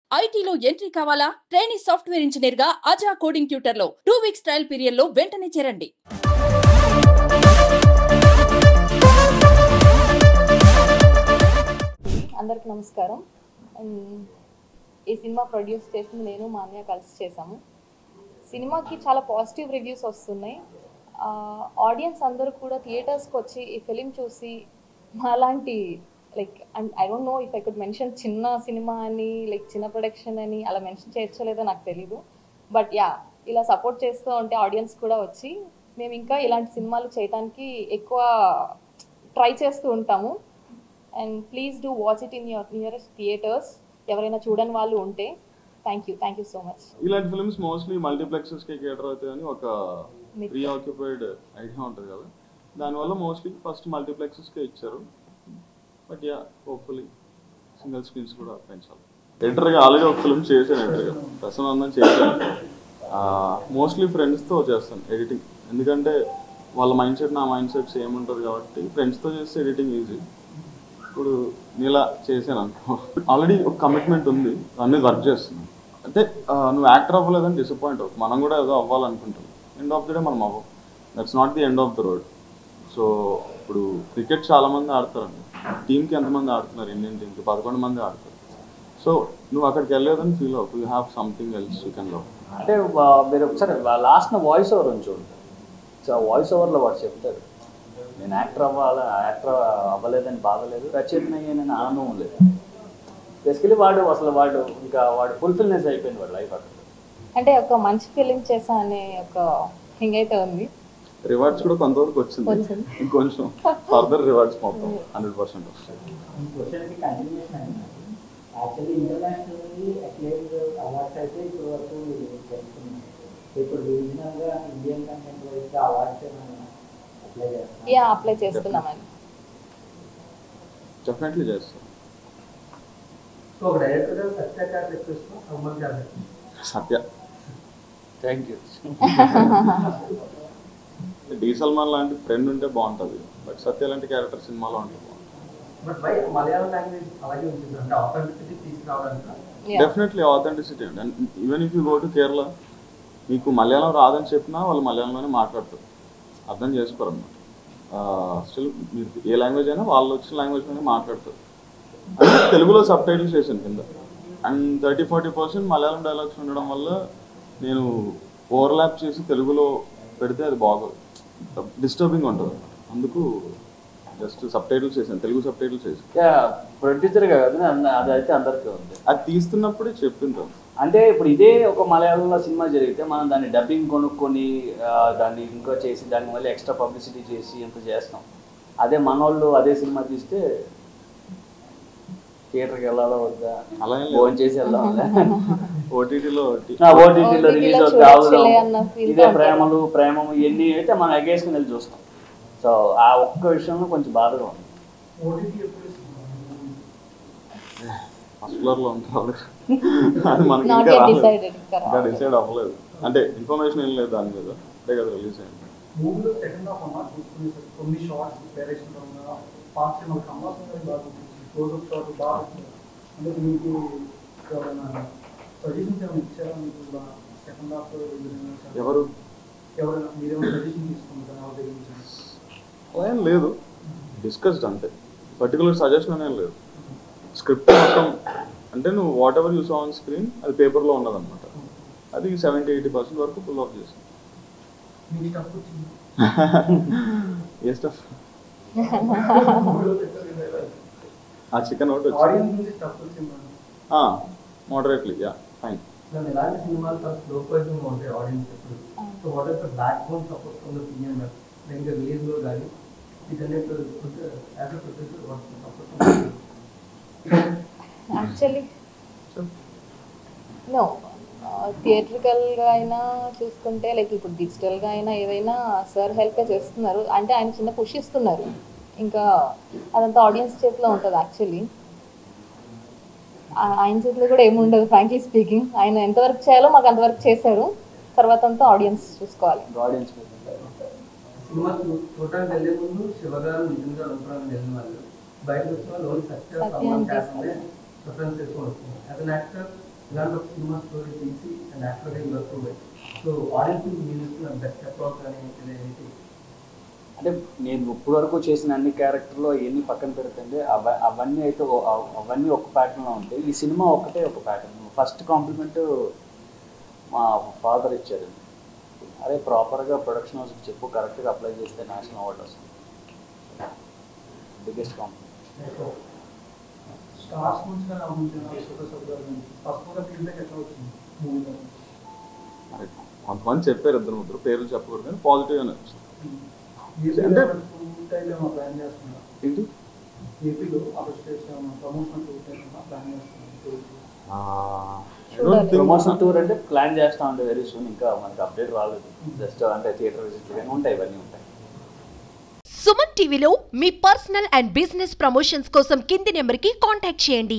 ఐటీలో ఎంట్రీ కావాలా training software engineer గా అజా కోడింగ్ ట్యూటర్ లో టూ వీక్స్ ట్రయల్ పీరియడ్ లో వెంటనే చేరండి అందరికి నమస్కారం అండ్ ఈ సినిమా ప్రొడ్యూస్ చేసింది నేను మా అన్నయ్య కలిసి చేశాము సినిమాకి చాలా పాజిటివ్ రివ్యూస్ వస్తున్నాయి ఆడియన్స్ అందరూ కూడా థియేటర్స్కి వచ్చి ఈ ఫిలిం చూసి మాలాంటి like and I don't know if I could mention చిన్న సినిమా అని లైక్ చిన్న ప్రొడక్షన్ అని అలా మెన్షన్ చేయొచ్చలేదో నాకు తెలీదు బట్ యా ఇలా సపోర్ట్ చేస్తూ ఉంటే ఆడియన్స్ కూడా వచ్చి మేము ఇంకా ఇలాంటి సినిమాలు చేయడానికి ఎక్కువ ట్రై చేస్తూ ఉంటాము and please do watch it in your nearest theatres ఎవరైనా చూడని వాళ్ళు ఉంటే thank you thank you so much ఇలాంటి ఫిల్మ్స్ మోస్ట్లీ మల్టీప్లెక్సెస్ కి కేటర్ అవుతాయని ఒక Myth. ప్రీ ఆక్యుపైడ్ ఐడియా ఉంటుంది కదా దానివల్ల మోస్ట్లీ ఫస్ట్ మల్టీప్లెక్సెస్ కే ఇచ్చారు but yeah hopefully single screens కూడా పెంచాలి ఎడిటర్గా ఆల్రెడీ ఒక ఫిల్మ్ చేశాను ఎడిటర్గా ప్రసన్నందం చేశాను మోస్ట్లీ ఫ్రెండ్స్తో చేస్తాను ఎడిటింగ్ ఎందుకంటే వాళ్ళ మైండ్ సెట్ నా మైండ్ సెట్ సేమ్ ఉంటుంది కాబట్టి ఫ్రెండ్స్తో చేస్తే ఎడిటింగ్ ఈజీ ఇప్పుడు నీలా చేశాను అనుకో ఆల్రెడీ ఒక కమిట్మెంట్ ఉంది దాని మీద వర్క్ చేస్తున్నాను అంటే ఆ, నువ్వు యాక్టర్ అవ్వలేదని డిసప్పాయింట్ అవ్వకు మనం కూడా ఏదో అవ్వాలనుకుంటాం ఎండ్ ఆఫ్ ది డే మనం అవ్వం that's not the end of the road so ఇప్పుడు క్రికెట్ చాలా మంది ఆడతారండి టీంకి ఎంతమంది ఆడుతున్నారు ఇండియన్ టీంకి పదకొండు మంది ఆడతారు సో నువ్వు అక్కడికి వెళ్ళలేదని ఫీల్ అవ్వకు you have something else you can love అంటే వా- మీరు ఒకసారి లాస్ట్ వాయిస్ ఓవర్ నుంచి చూడండి సో ఆ వాయిస్ ఓవర్లో వాడు చెప్తాడు నేను యాక్టర్ అవ్వాలా యాక్టర్ అవ్వలేదని బాధలేదు రచయితని అయ్యానని ఆనందం లేదు బేసికలీ వాడు అసలు వాడు ఇంకా వాడు ఫుల్ఫిల్నెస్ అయిపోయింది వాడు లైఫ్ అక్కడ అంటే ఒక మంచి ఫిలిం చేసా అనే ఒక థింగ్ అయితే ఉంది రివార్డ్స్ కూడా కొంతవరకు వచ్చింది వచ్చింది. ఇంకొంచెం ఫర్దర్ రివార్డ్స్ మొత్తం హండ్రెడ్ పర్సెంట్ వస్తాయి క్వశ్చన్కి కంటిన్యూషన్ అయింది యాక్చువల్లీ ఇంటర్నేషనల్లీ అక్లైమ్డ్ అవార్డ్స్ అయితే ఇప్పుడు వరకు తెలుసుకున్నాం ఇప్పుడు రీజనల్గా Indian content wise awards apply చేస్తున్నాం యా అప్లై చేస్తున్నామని డెఫినెట్లీ చేస్తాం సో ఒక డైరెక్టర్గా సత్య గారు తెప్పిస్తున్నాం సమ్మర్ గారు సత్య థ్యాంక్ యూ డి సల్మాన్ లాంటి ఫ్రెండ్ ఉంటే బాగుంటుంది బట్ సత్య లాంటి క్యారెక్టర్ సినిమాలో ఉంటే బాగుంటుంది బట్ బై మలయాళం లాంగ్వేజ్ అలాగే ఉంటుంది అంటే ఆథెంటిసిటీ తీసుకురావడానికి Yeah. డెఫినెట్లీ ఆథెంటిసిటీ అండి and even if you go to Kerala మీకు మలయాళం రాదని చెప్పినా వాళ్ళు మలయాళంలోనే మాట్లాడతారు అర్థం చేసుకోరు అనమాట స్టిల్ మీరు ఏ లాంగ్వేజ్ అయినా వాళ్ళు వచ్చిన లాంగ్వేజ్లోనే మాట్లాడతారు అంటే తెలుగులో సబ్ టైటిల్స్ చేశాను కింద and thirty forty percent Malayalam dialogues ఉండడం వల్ల నేను ఓవర్లాప్ చేసి తెలుగులో పెడితే అది బాగోదు డిస్టర్బింగ్ ఉంటుంది అందుకు జస్ట్ సబ్ టైటిల్స్ చేశాను తెలుగు సబ్ టైటిల్స్ చేశాను ప్రొడ్యూసర్గా కాదు అన్న- అదైతే అందరికీ ఉంది అది తీస్తున్నప్పుడే చెప్పింటాను అంటే ఇప్పుడు ఇదే ఒక మలయాళంలో సినిమా జరిగితే మనం దాన్ని డబ్బింగ్ కొనుక్కొని ఆ, దాన్ని ఇంకా చేసి దాన్ని మళ్ళీ ఎక్స్ట్రా పబ్లిసిటీ చేసి ఇంత చేస్తాం అదే మనోళ్ళు అదే సినిమా తీస్తే థియేటర్కి వెళ్ళాలో వద్దా అలా ఏం లేదు. ఫోన్ చేసి వెళ్దాం ఓటీటీలో ఓటీటీలో OTT రిలీజ్ లో అవుతుంది చూడొచ్చులే అన్న feel తో ఇదే ఉంటారు. ప్రేమలు ప్రేమము ఇవన్నీ అయితే మనం ఎగేసుకుని వెళ్ళి చూస్తాం సో ఆ ఒక్క విషయంలో కొంచెం బాధగా ఉంది ఓటీటీ ఎప్పుడు ఇస్తున్నాం ఫస్ట్ ఫ్లోర్ లో ఉంటారు అది మనకి నాట్ ఇంకా యెట్ రాలేదు. డిసైడెడ్ ఇంకా ఇంకా డిసైడ్ అవ్వలేదు అంటే ఇన్ఫర్మేషన్ ఏం లేదు దాని మీద ఇప్పుడే కదా రిలీజ్ అయింది మూవీలో సెకండ్ హాఫ్ అన్నా చూసుకునే కొన్ని షార్ట్స్ డైరెక్షన్ ఉన్న పార్ట్స్ మనకు సంభాషణ బాగా క్లోజ్ షార్ట్ బాగా ఉంటుంది. అంటే మీకు ఎవరైనా సజెషన్స్ ఏమైనా ఇచ్చారా మీకు సెకండ్ హాఫ్ ఎవరు ఎవరైనా మీరేమైనా సజెషన్ తీసుకుంటారా వాళ్ళ దగ్గర నుంచి అలా ఏం లేదు డిస్కస్డ్ అంతే పర్టికులర్ సజెషన్ అనేం లేదు స్క్రిప్ట్ మొత్తం అంటే నువ్వు whatever you saw on screen అది పేపర్లో ఉన్నదన్నమాట అది సెవెంటీ ఎయిటీ పర్సెంట్ వరకు ఫుల్ ఆఫ్ చేసాం మీకు స్టఫ్ వచ్చింది ఏ స్టఫ్ ఆ చికెన్ ఒకటి వచ్చింది ఆడియన్స్ నుంచి స్టఫ్ వచ్చింది మోడరేట్లీ యా ఫైన్ దాని ఎలాంటి సినిమాలు చాలా స్లో పర్సన్ ఉంటాయి ఆడియన్స్ ఎప్పుడు so what is the backbone support from the PM ఇంకా రిలీజ్ లో కానీ వీటన్నిటి as a producer what support actually no థియేట్రికల్గా అయినా చూసుకుంటే లైక్ ఇప్పుడు డిజిటల్గా అయినా ఏదైనా సార్ హెల్ప్ చేస్తున్నారు అంటే ఆయన చిన్న పుష్ ఇస్తున్నారు ఇంకా అదంతా ఆడియన్స్ చేతిలో ఉంటుంది యాక్చువల్లీ ఆయన చేతిలో కూడా ఏముండదు ఫ్రాంక్లీ స్పీకింగ్ ఆయన ఎంతవరకు చేయాలో మాకు అంతవరకు చేశారు తర్వాత అంతా ఆడియన్స్ చూసుకోవాలి ఆడియన్స్ సినిమా చూ- చూడడానికి వెళ్ళే ముందు శివగారు నిజంగా అనుకున్నాను వెళ్ళిన వాళ్ళు బయట వచ్చిన వాళ్ళు ఓన్లీ సత్య సత్య సల్మాన్ అని క్యాస్ట్ ప్రిఫరెన్స్ చేసుకొని వస్తుంది యాజ్ అన్ యాక్టర్ ఇలాంటి ఒక సినిమా స్టోరీ తీసి అండ్ యాక్చువల్గా ఇలా ప్రూవ్ సో ఆడియన్స్ మీరు బెస్ట్ అప్రోచ్ కానీ ఏంటి అంటే నేను ఇప్పటి వరకు చేసిన అన్ని క్యారెక్టర్లో ఎన్ని పక్కన పెడుతుంటే అవ అవన్నీ అయితే ఓ- అవ- అవన్నీ ఒక ప్యాటర్న్లో ఉంటాయి ఈ సినిమా ఒకటే ఒక ప్యాటర్న్ ఫస్ట్ కాంప్లిమెంట్ మా ఫాదర్ ఇచ్చారు అరే ప్రాపర్గా ప్రొడక్షన్ హౌస్కి చెప్పు కరెక్ట్గా అప్లై చేస్తే నేషనల్ అవార్డు వస్తుంది బిగ్గెస్ట్ కాంప్లిమెంట్ సో స్టార్స్ నుంచి కానీ అవ్వకుండా సూపర్ సూపర్ ఫస్ట్ కూడా ఫీడ్బ్యాక్ ఎట్లా వచ్చింది మూవీలో మరి కొంతమంది చెప్పారు ఇద్దరు ముగ్గురు పేర్లు చెప్పకూడదు కానీ పాజిటివ్గానే వచ్చింది ఏపీలో అంటే- టూ టైం ఏమో ప్లాన్ చేస్తున్నారు ఏంటి ఏపీలో అప్పుడు స్టేట్స్ ఏమో ప్రమోషన్ టూ టైం ఏమో ప్లాన్ చేస్తున్నారు ప్రమోషన్ టూర్ అంటే ప్లాన్ చేస్తా ఉంటే వెరీ సూన్ ఇంకా మనకి అప్డేట్ రాలేదు జస్ట్ అంటే థియేటర్ విజిట్లు కానీ ఉంటాయి ఇవన్నీ ఉంటాయి సుమన్ టీవీలో మీ పర్సనల్ అండ్ బిజినెస్ ప్రమోషన్స్ కోసం కింది నెంబర్కి కాంటాక్ట్ చేయండి